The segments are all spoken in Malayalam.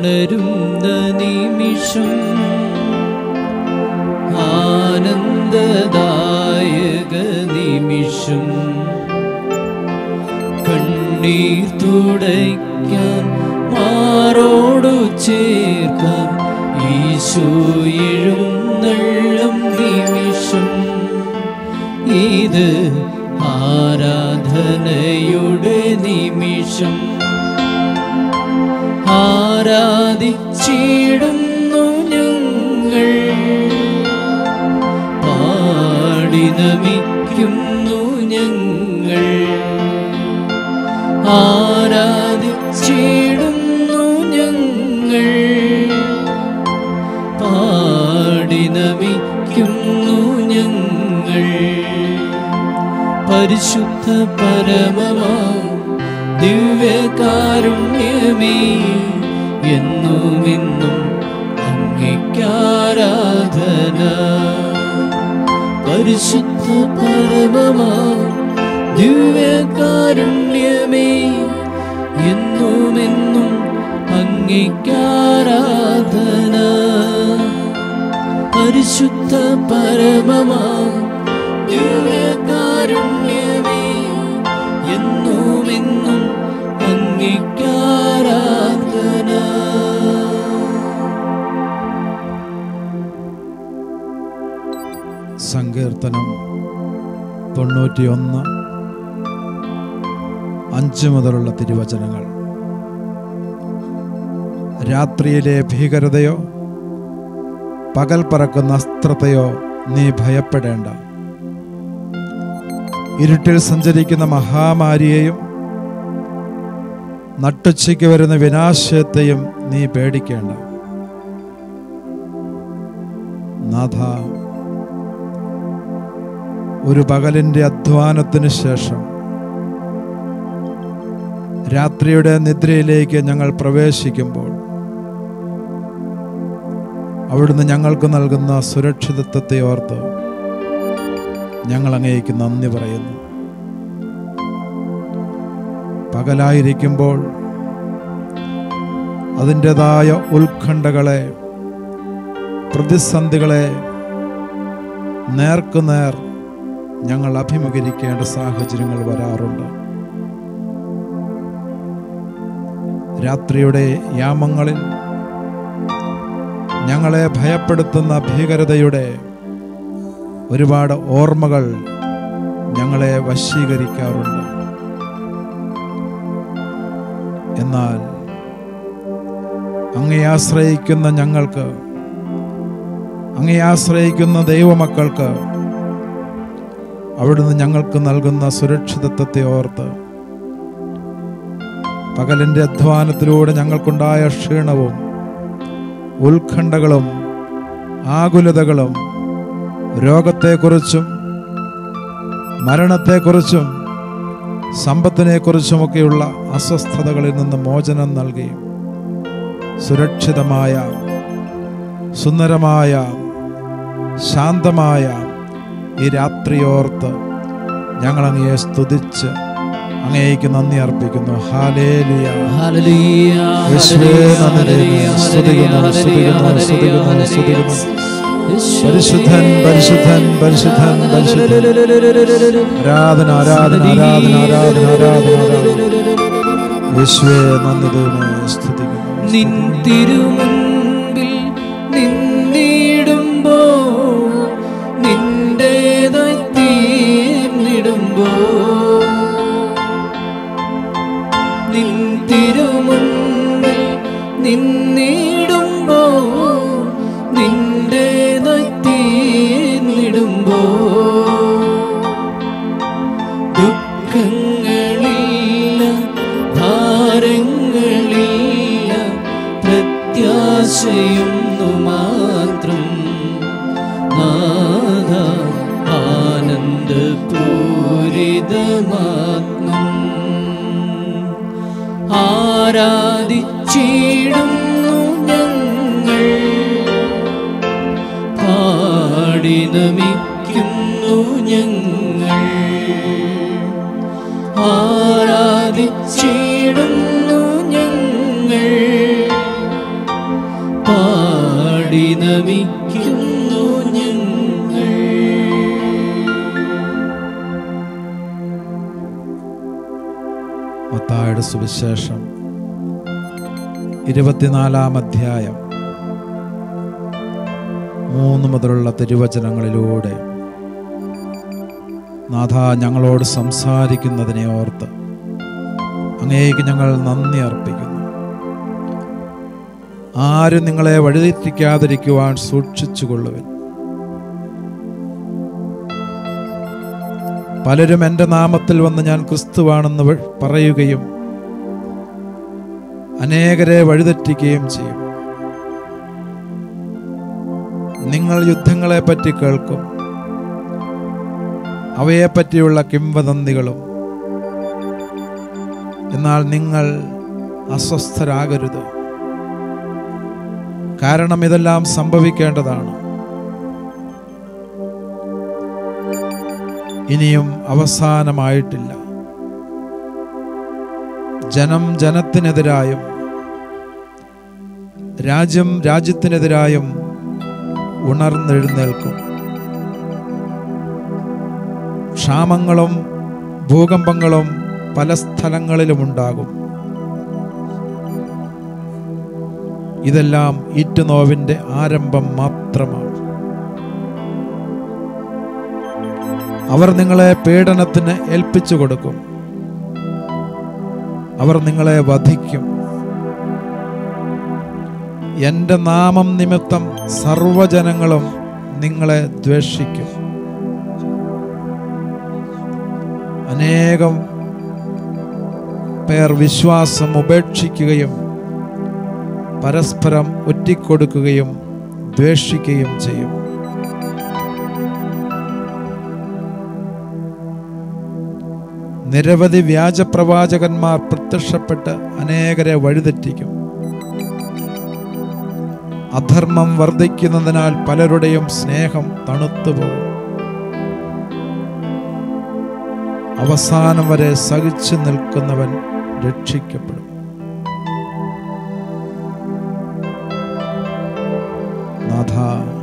ഉണരുന്ന നിമിഷം ആനന്ദദായക നിമിഷം കണ്ണീർ തുടയ്ക്കാൻ മാറോടു ചേർക്കാൻ ഈശോ എഴുന്നള്ളും നിമിഷം ഇത് ആരാധനയുടെ നിമിഷം ആരാധിച്ചിടുന്നു ഞങ്ങൾ പാടി നമിക്കുന്നു ഞങ്ങൾ ആരാധിച്ചിടുന്നു ഞങ്ങൾ പാടി നമിക്കുന്നു ഞങ്ങൾ പരിശുദ്ധ പരമമാ ദിവ്യകാരുണ്യമേ എന്നുമെന്നും അംഗീകാരാധന പരിശുദ്ധ പരമമാ ദിവ്യകാരുണ്യമേ എന്നുമെന്നും അംഗീകാരാധന പരിശുദ്ധ പരമമാ ദിവ്യകാരുണ്യമേ എന്നുമെന്നും അംഗീകാരാധന സങ്കീർത്തനം തൊണ്ണൂറ്റിയൊന്ന് അഞ്ച് മുതലുള്ള തിരുവചനങ്ങൾ രാത്രിയിലെ ഭീകരതയോ പകൽ പറക്കുന്ന അസ്ത്രത്തെയോ നീ ഭയപ്പെടേണ്ട ഇരുട്ടിൽ സഞ്ചരിക്കുന്ന മഹാമാരിയെയും നട്ടുച്ചയ്ക്ക് വരുന്ന വിനാശത്തെയും നീ പേടിക്കേണ്ട നാഥ ഒരു പകലിൻ്റെ അധ്വാനത്തിന് ശേഷം രാത്രിയുടെ നിദ്രയിലേക്ക് ഞങ്ങൾ പ്രവേശിക്കുമ്പോൾ അവിടുന്ന് ഞങ്ങൾക്ക് നൽകുന്ന സുരക്ഷിതത്വത്തെ ഓർത്ത് ഞങ്ങൾ അങ്ങേക്ക് നന്ദി പറയുന്നു പകലായിരിക്കുമ്പോൾ അതിൻ്റെതായ ഉത്കണ്ഠകളെ പ്രതിസന്ധികളെ നേർക്കുനേർ ഞങ്ങൾ അഭിമുഖീകരിക്കേണ്ട സാഹചര്യങ്ങൾ വരാറുണ്ട് രാത്രിയുടെ യാമങ്ങളിൽ ഞങ്ങളെ ഭയപ്പെടുത്തുന്ന ഭീകരതയുടെ ഒരുപാട് ഓർമ്മകൾ ഞങ്ങളെ വശീകരിക്കാറുണ്ട് എന്നാൽ അങ്ങേ ആശ്രയിക്കുന്ന ഞങ്ങൾക്ക് അങ്ങേ ആശ്രയിക്കുന്ന ദൈവമക്കൾക്ക് അവിടുന്ന് ഞങ്ങൾക്ക് നൽകുന്ന സുരക്ഷിതത്വത്തെ ഓർത്ത് പകലിൻ്റെ അധ്വാനത്തിലൂടെ ഞങ്ങൾക്കുണ്ടായ ക്ഷീണവും ഉത്കണ്ഠകളും ആകുലതകളും രോഗത്തെക്കുറിച്ചും മരണത്തെക്കുറിച്ചും സമ്പത്തിനെക്കുറിച്ചുമൊക്കെയുള്ള അസ്വസ്ഥതകളിൽ നിന്ന് മോചനം നൽകി സുരക്ഷിതമായ സുന്ദരമായ ശാന്തമായ ഈ രാത്രിയോർത്ത് ഞങ്ങൾ അങ്ങയെ സ്തുതിച്ച് അങ്ങേക്ക് നന്ദി അർപ്പിക്കുന്നു ഹാലേലിയ ഹല്ലേലൂയ, യേശുവേ, നന്ദി ഹല്ലേലൂയ, ദൈവമേ. സ്തുതിക്കുന്നു, ഹല്ലേലൂയ, സ്തുതിക്കുന്നു, ഹല്ലേലൂയ, സ്തുതിക്കുന്നു, ഹല്ലേലൂയ. സ്തുതിക്കുന്നു. പരിശുദ്ധൻ പരിശുദ്ധൻ പരിശുദ്ധൻ പരിശുദ്ധൻ ആരാധന ആരാധന ആരാധന ആരാധന ആരാധന ആരാധന യേശുവേ നന്ദി ദൈവമേ സ്തുതിക്കുന്നു നിൻ തിരുമുൻപിൽ നിന്നിടുമ്പോ നിന്റേതായി തീർന്നിടുമ്പോ നിൻ തിരുമുൻപിൽ നിന്നിടുമ്പോ നിന്റേതായി തീർന്നിടുമ്പോ ദുഃഖങ്ങളില്ല ഭാരങ്ങളില്ല പ്രത്യാശയൊന്നു മാത്രം നാഥ ആനന്ദപൂരിതമാത്മം ആരാധിച്ചിടുന്നു ഞങ്ങൾ പാടി നമിക്കുന്നു ഞങ്ങൾ ആരാധിച്ചിടുന്നു ഞങ്ങൾ നമിക്കുന്നു ഞങ്ങൾ മത്തായുടെ സുവിശേഷം ഇരുപത്തിനാലാം അധ്യായം മൂന്ന് മുതലുള്ള തിരുവചനങ്ങളിലൂടെ നാഥ ഞങ്ങളോട് സംസാരിക്കുന്നതിനെ ഓർത്ത് അങ്ങേക്ക് ഞങ്ങൾ നന്ദി അർപ്പിക്കുന്നു ആരും നിങ്ങളെ വഴിതെറ്റിക്കാതിരിക്കുവാൻ സൂക്ഷിച്ചുകൊള്ളുവൻ പലരും എൻ്റെ നാമത്തിൽ വന്ന് ഞാൻ ക്രിസ്തുവാണെന്ന് വ- പറയുകയും അനേകരെ വഴിതെറ്റിക്കുകയും ചെയ്യും നിങ്ങൾ യുദ്ധങ്ങളെ പറ്റി കേൾക്കും അവയെപ്പറ്റിയുള്ള കിംവദന്തികളും എന്നാൽ നിങ്ങൾ അസ്വസ്ഥരാകരുത് കാരണം ഇതെല്ലാം സംഭവിക്കേണ്ടതാണ് ഇനിയും അവസാനമായിട്ടില്ല ജനം ജനത്തിനെതിരായും രാജ്യം രാജ്യത്തിനെതിരായും ഉണർന്നെഴുന്നേൽക്കും ക്ഷാമങ്ങളും ഭൂകമ്പങ്ങളും പല സ്ഥലങ്ങളിലും ഉണ്ടാകും ഇതെല്ലാം ഈറ്റുനോവിൻ്റെ ആരംഭം മാത്രമാണ് അവർ നിങ്ങളെ പീഡനത്തിന് ഏൽപ്പിച്ചു കൊടുക്കും അവർ നിങ്ങളെ വധിക്കും എൻ്റെ നാമം നിമിത്തം സർവജനങ്ങളും നിങ്ങളെ ദ്വേഷിക്കും അനേകം പേർ വിശ്വാസം ഉപേക്ഷിക്കുകയും പരസ്പരം ഒറ്റിക്കൊടുക്കുകയും ദ്വേഷിക്കുകയും ചെയ്യും നിരവധി വ്യാജപ്രവാചകന്മാർ പ്രത്യക്ഷപ്പെട്ട് അനേകരെ വഴിതെറ്റിക്കും അധർമ്മം വർദ്ധിക്കുന്നതിനാൽ പലരുടെയും സ്നേഹം തണുത്തുപോകും അവസാനം വരെ സഹിച്ചു നിൽക്കുന്നവൻ രക്ഷിക്കപ്പെടും നാഥ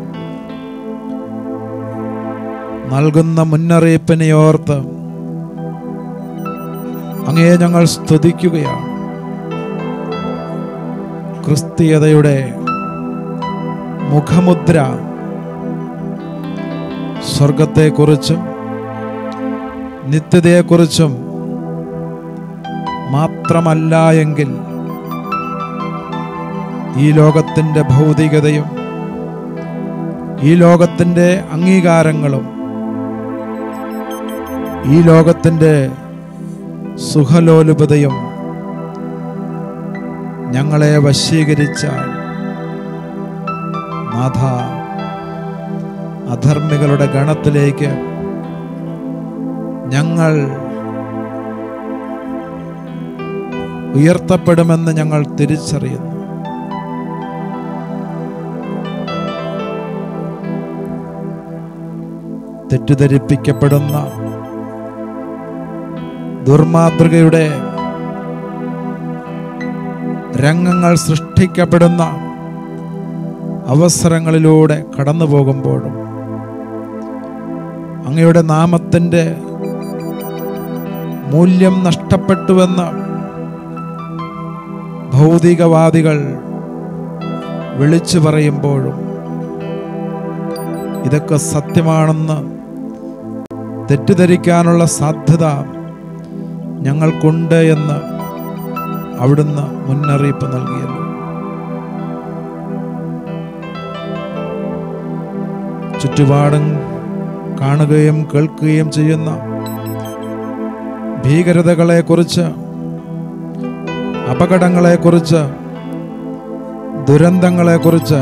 നൽകുന്ന മുന്നറിയിപ്പിനെ ഓർത്ത് അങ്ങയെ ഞങ്ങൾ സ്തുതിക്കുകയാണ് ക്രിസ്തീയതയുടെ മുഖമുദ്ര സ്വർഗത്തെക്കുറിച്ചും നിത്യതയെക്കുറിച്ചും മാത്രമല്ല എങ്കിൽ ഈ ലോകത്തിൻ്റെ ഭൗതികതയും ഈ ലോകത്തിൻ്റെ അംഗീകാരങ്ങളും ഈ ലോകത്തിൻ്റെ സുഖലോലുപതയും ഞങ്ങളെ വശീകരിച്ചാൽ നാഥ അധർമ്മികളുടെ ഗണത്തിലേക്ക് ഞങ്ങൾ ഉയർത്തപ്പെടുമെന്ന് ഞങ്ങൾ തിരിച്ചറിയുന്നു തെറ്റിദ്ധരിപ്പിക്കപ്പെടുന്ന ദുർമാതൃകയുടെ രംഗങ്ങൾ സൃഷ്ടിക്കപ്പെടുന്ന അവസരങ്ങളിലൂടെ കടന്നു പോകുമ്പോഴും അങ്ങയുടെ നാമത്തിൻ്റെ മൂല്യം നഷ്ടപ്പെട്ടുവെന്ന് ഭൗതികവാദികൾ വിളിച്ചു പറയുമ്പോഴും ഇതൊക്കെ സത്യമാണെന്ന് തെറ്റിദ്ധരിക്കാനുള്ള സാധ്യത ഞങ്ങൾക്കുണ്ട് എന്ന് അവിടുന്ന് മുന്നറിയിപ്പ് നൽകിയല്ലോ ചുറ്റുപാടും കാണുകയും കേൾക്കുകയും ചെയ്യുന്ന ഭീകരതകളെക്കുറിച്ച് അപകടങ്ങളെക്കുറിച്ച് ദുരന്തങ്ങളെക്കുറിച്ച്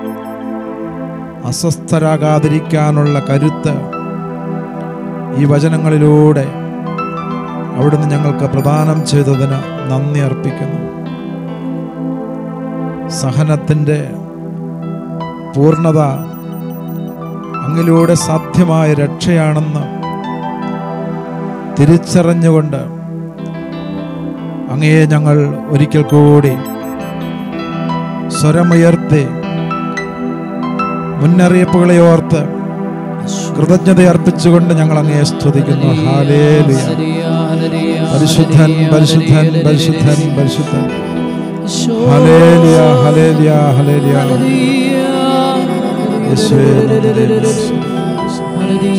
അസ്വസ്ഥരാകാതിരിക്കാനുള്ള കരുത്ത് ഈ വചനങ്ങളിലൂടെ അവിടുന്ന് ഞങ്ങൾക്ക് പ്രദാനം ചെയ്തതിന് നന്ദി അർപ്പിക്കുന്നു സഹനത്തിൻ്റെ പൂർണ്ണത അങ്ങിലൂടെ സാധ്യമായ രക്ഷയാണെന്ന് തിരിച്ചറിഞ്ഞുകൊണ്ട് അങ്ങയെ ഞങ്ങൾ ഒരിക്കൽ കൂടി സ്വരമുയർത്തി മുന്നറിയിപ്പുകളെ ഓർത്ത് കൃതജ്ഞത അർപ്പിച്ചുകൊണ്ട് ഞങ്ങൾ അങ്ങയെ സ്തുതിക്കുന്നു ഹാലേലുയ പരിശുദ്ധൻ പരിശുദ്ധൻ പരിശുദ്ധൻ പരിശുദ്ധൻ ഹലേലിയ ഹലേലിയ ഹലേലിയ യേശുവേ നന്ദി.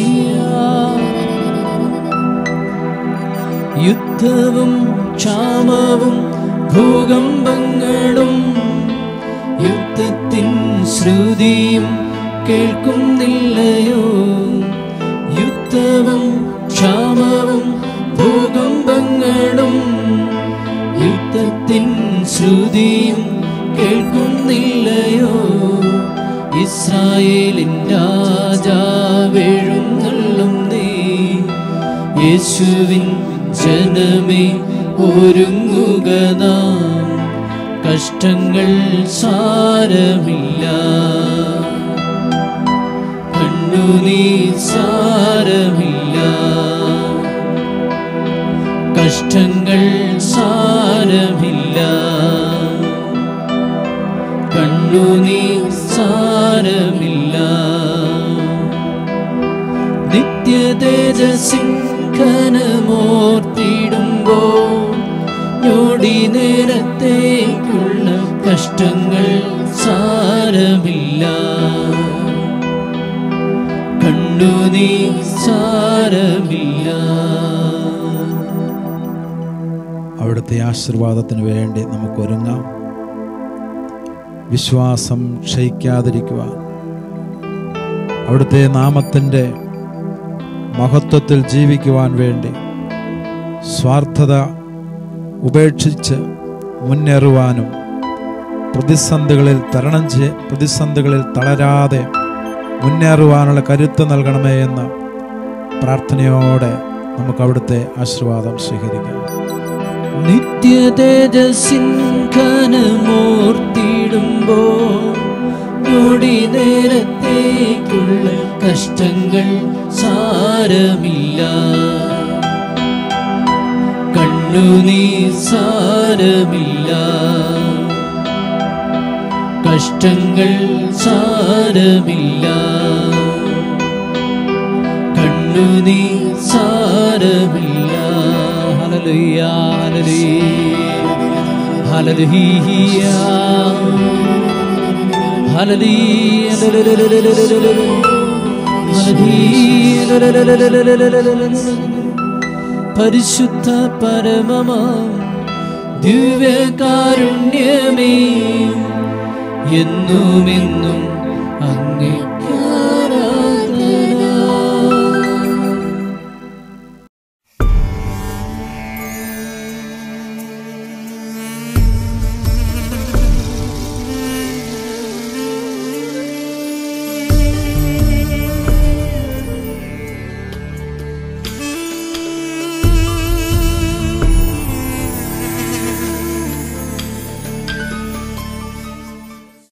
യുദ്ധവും ക്ഷാമവും ഭൂകമ്പങ്ങളും യുദ്ധത്തിൻ ശ്രുതിയും കേൾക്കുന്നില്ലയോ യുദ്ധവും ക്ഷാമവും ഭൂകമ്പങ്ങളും യുദ്ധത്തിൻ ശ്രുതിയും കേൾക്കുന്നില്ലയോ ഇസ്രായേലിൻ രാജാവെഴുന്നള്ളും നീ യേശുവിൻ ജനമേ ഒരുങ്ങുക നാം കഷ്ടങ്ങൾ സാരമില്ല കണ്ണുനീ സാരമില്ല കഷ്ടങ്ങൾ സാരമില്ല കണ്ണുനീ സാരമില്ല നിത്യ തേജസിംഖനമോർത്തിടുമ്പോ ഞൊടി നേരത്തേക്കുള്ള കഷ്ടങ്ങൾ സാരമില്ല കണ്ണുനീ സാരമില്ല അവിടുത്തെ ആശീർവാദത്തിന് വേണ്ടി നമുക്ക് ഒരുങ്ങാം വിശ്വാസം ക്ഷയിക്കാതിരിക്കുവാൻ അവിടുത്തെ നാമത്തിൻ്റെ മഹത്വത്തിൽ ജീവിക്കുവാൻ വേണ്ടി സ്വാർത്ഥത ഉപേക്ഷിച്ച് മുന്നേറുവാനും പ്രതിസന്ധികളിൽ തരണം ചെയ്യ പ്രതിസന്ധികളിൽ തളരാതെ മുന്നേറുവാനുള്ള കരുത്ത് നൽകണമേ എന്ന പ്രാർത്ഥനയോടെ നമുക്ക് അവിടുത്തെ ആശീർവാദം സ്വീകരിക്കാം നിത്യ തേജസിൻഖനമോർത്തിടുമ്പോ ഞൊടി നേരത്തേക്കുള്ള കഷ്ടങ്ങൾ സാരമില്ല കണ്ണുനീ സാരമില്ല കഷ്ടങ്ങൾ സാരമില്ല കണ്ണുനീ സാരമില്ല ഹല്ലേലൂയ ഹല്ലേലൂയ ഹല്ലേലൂയ ഹല്ലേലൂയ പരിശുദ്ധ പരമമാ ദിവ്യകാരുണ്യമേ എന്നും എന്നും